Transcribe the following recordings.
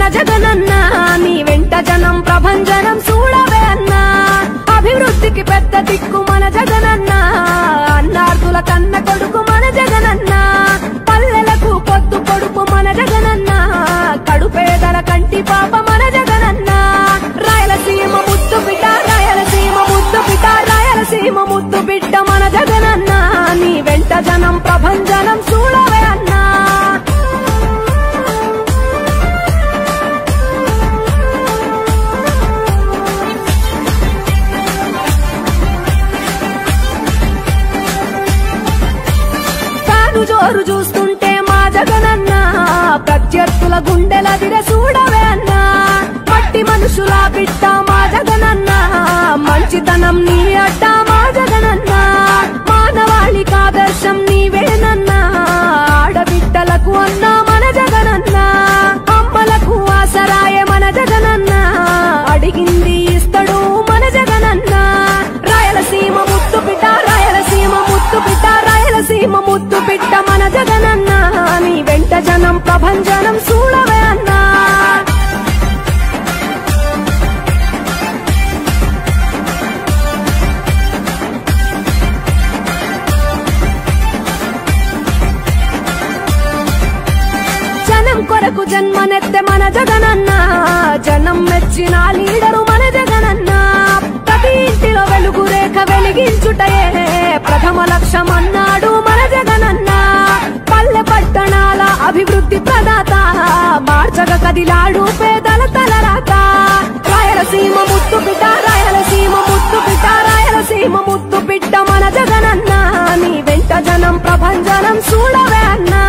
జగనన్న నీ వెంట జనం ప్రభంజనం చూడవే అన్నా అభివృద్ధికి పెద్ద దిక్కు మన జగనన్న అన్నార్థుల కన్న కొడుకు మన జగనన్న పల్లెలకు పొద్దు పొడుపు మన జగనన్న కడుపేదల కంటి పాప మన జగనన్న రాయలసీమ ముద్దు బిడ్డ రాయలసీమ ముద్దు బిడ్డ రాయలసీమ ముద్దు బిడ్డ మన జగనన్న నీ వెంట జనం ప్రభంజనం చూడవే అన్నా తాను జోరు చూస్తుంటే మా జగనన్న ప్రత్యర్థుల గుండెల దిర చూడవే అన్నా మట్టి మనుషుల బిడ్డ మా జగనన్న మంచితనం నీ అడ్డ మా జగనన్న మానవాళికి ఆదర్శం నీవేనన్నా ఆడబిడ్డలకు అన్నా మన జగనన్న అమ్మలకు ఆసరాయే మన జగనన్న అడిగింది ఇస్తడు మన జగనన్న రాయలసీమ ముత్తు బిడ్డ రాయలసీమ ముత్తు బిడ్డ రాయలసీమ ముత్తు బిడ్డ మన జగనన్న నీ వెంట జనం ప్రభంజనం చూడవే అన్నా జనం కొరకు జన్మనెత్తె మన జగనన్న జనం మెచ్చిన లీడరు మన జగనన్న ప్రతి ఇంటిలో వెలుగు రేఖ వెలిగించుటయే ప్రథమ లక్ష్యం అన్నాడు మన జగనన్న పల్లె పట్టణాల అభివృద్ధి ప్రదాత మార్చగ కదిలాడు పేదల తలరాత రాయలసీమ ముత్తు బిడ్డ రాయలసీమ ముత్తు బిడ్డ రాయలసీమ ముత్తు బిడ్డ మన జగనన్న నీ వెంట జనం ప్రభంజనం చూడవే అన్నా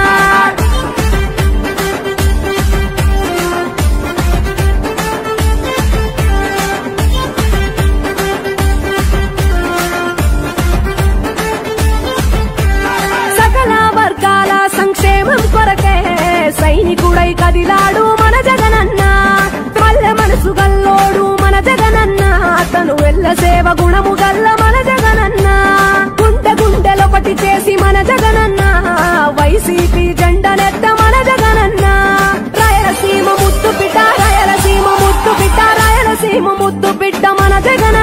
సకల వర్గాల సంక్షేమం కొరకే సైనికుడై కదిలాడు మన జగనన్న పల్లె మనసు గల్లోడు మన జగనన్న అతను ఎల్ల సేవ గుణము గల్ల మన జగనన్న గుండె గుండెలొకటి చేసి మన జగనన్న వైసీపీ జెండనెత్త మన జగనన్న రాయలసీమ ముద్దు బిడ్డ రాయలసీమ ముద్దు బిడ్డ రాయలసీమ ముద్దు బిడ్డ మన జగనన్న